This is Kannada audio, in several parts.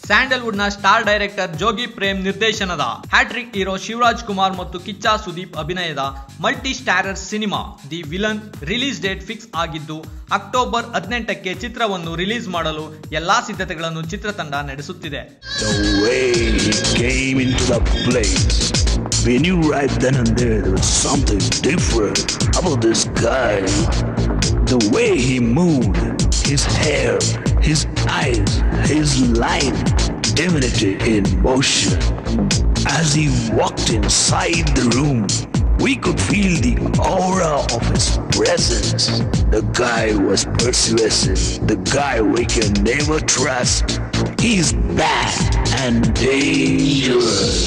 ಸ್ಯಾಂಡಲ್ವುಡ್ ನ ಸ್ಟಾರ್ ಡೈರೆಕ್ಟರ್ ಜೋಗಿ ಪ್ರೇಮ್ ನಿರ್ದೇಶನದ ಹ್ಯಾಟ್ರಿಕ್ ಹೀರೋ ಶಿವರಾಜ್ ಕುಮಾರ್ ಮತ್ತು ಕಿಚ್ಚಾ ಸುದೀಪ್ ಅಭಿನಯದ multi starrer cinema the villain release date fix ಆಗಿದ್ದು ಅಕ್ಟೋಬರ್ ಹದಿನೆಂಟಕ್ಕೆ ಚಿತ್ರವನ್ನು ರಿಲೀಸ್ ಮಾಡಲು ಎಲ್ಲಾ ಸಿದ್ಧತೆಗಳನ್ನು ಚಿತ್ರತಂಡ ನಡೆಸುತ್ತಿದೆ The way he came into the place. We knew right then and there there was something different about this guy. The way he moved, his hair, his eyes, his line, divinity in motion. As he walked inside the room, we could feel the aura of his presence. The guy was persuasive. The guy we can never trust. He's bad and dangerous.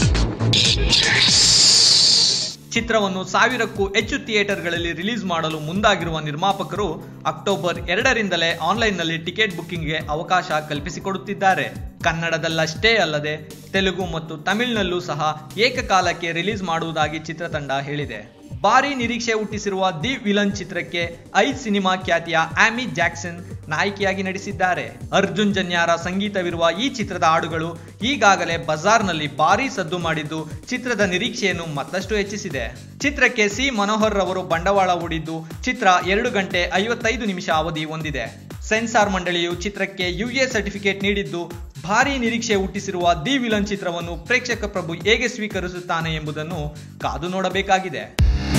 ಚಿತ್ರವನ್ನು ಸಾವಿರಕ್ಕೂ ಹೆಚ್ಚು ಥಿಯೇಟರ್ಗಳಲ್ಲಿ ರಿಲೀಸ್ ಮಾಡಲು ಮುಂದಾಗಿರುವ ನಿರ್ಮಾಪಕರು ಅಕ್ಟೋಬರ್ ಎರಡರಿಂದಲೇ ಆನ್ಲೈನ್ನಲ್ಲಿ ಟಿಕೆಟ್ ಬುಕ್ಕಿಂಗ್ಗೆ ಅವಕಾಶ ಕಲ್ಪಿಸಿಕೊಡುತ್ತಿದ್ದಾರೆ ಕನ್ನಡದಲ್ಲಷ್ಟೇ ಅಲ್ಲದೆ ತೆಲುಗು ಮತ್ತು ತಮಿಳಿನಲ್ಲೂ ಸಹ ಏಕಕಾಲಕ್ಕೆ ರಿಲೀಸ್ ಮಾಡುವುದಾಗಿ ಚಿತ್ರತಂಡ ಹೇಳಿದೆ ಭಾರಿ ನಿರೀಕ್ಷೆ ಹುಟ್ಟಿಸಿರುವ ದಿ ವಿಲನ್ ಚಿತ್ರಕ್ಕೆ ಐ ಸಿನಿಮಾ ಖ್ಯಾತಿಯ ಆಮಿ ಜಾಕ್ಸನ್ ನಾಯಕಿಯಾಗಿ ನಟಿಸಿದ್ದಾರೆ ಅರ್ಜುನ್ ಜನ್ಯಾರ ಸಂಗೀತವಿರುವ ಈ ಚಿತ್ರದ ಹಾಡುಗಳು ಈಗಾಗಲೇ ಬಜಾರ್ನಲ್ಲಿ ಭಾರಿ ಸದ್ದು ಮಾಡಿದ್ದು ಚಿತ್ರದ ನಿರೀಕ್ಷೆಯನ್ನು ಮತ್ತಷ್ಟು ಹೆಚ್ಚಿಸಿದೆ ಚಿತ್ರಕ್ಕೆ ಸಿ ಮನೋಹರ್ ರವರು ಬಂಡವಾಳ ಹೂಡಿದ್ದು ಚಿತ್ರ ಎರಡು ಗಂಟೆ ಐವತ್ತೈದು ನಿಮಿಷ ಅವಧಿ ಹೊಂದಿದೆ ಸೆನ್ಸಾರ್ ಮಂಡಳಿಯು ಚಿತ್ರಕ್ಕೆ ಯುಎ ಸರ್ಟಿಫಿಕೇಟ್ ನೀಡಿದ್ದು ಭಾರಿ ನಿರೀಕ್ಷೆ ಹುಟ್ಟಿಸಿರುವ ದಿ ವಿಲನ್ ಚಿತ್ರವನ್ನು ಪ್ರೇಕ್ಷಕ ಪ್ರಭು ಹೇಗೆ ಸ್ವೀಕರಿಸುತ್ತಾನೆ ಎಂಬುದನ್ನು ಕಾದು ನೋಡಬೇಕಾಗಿದೆ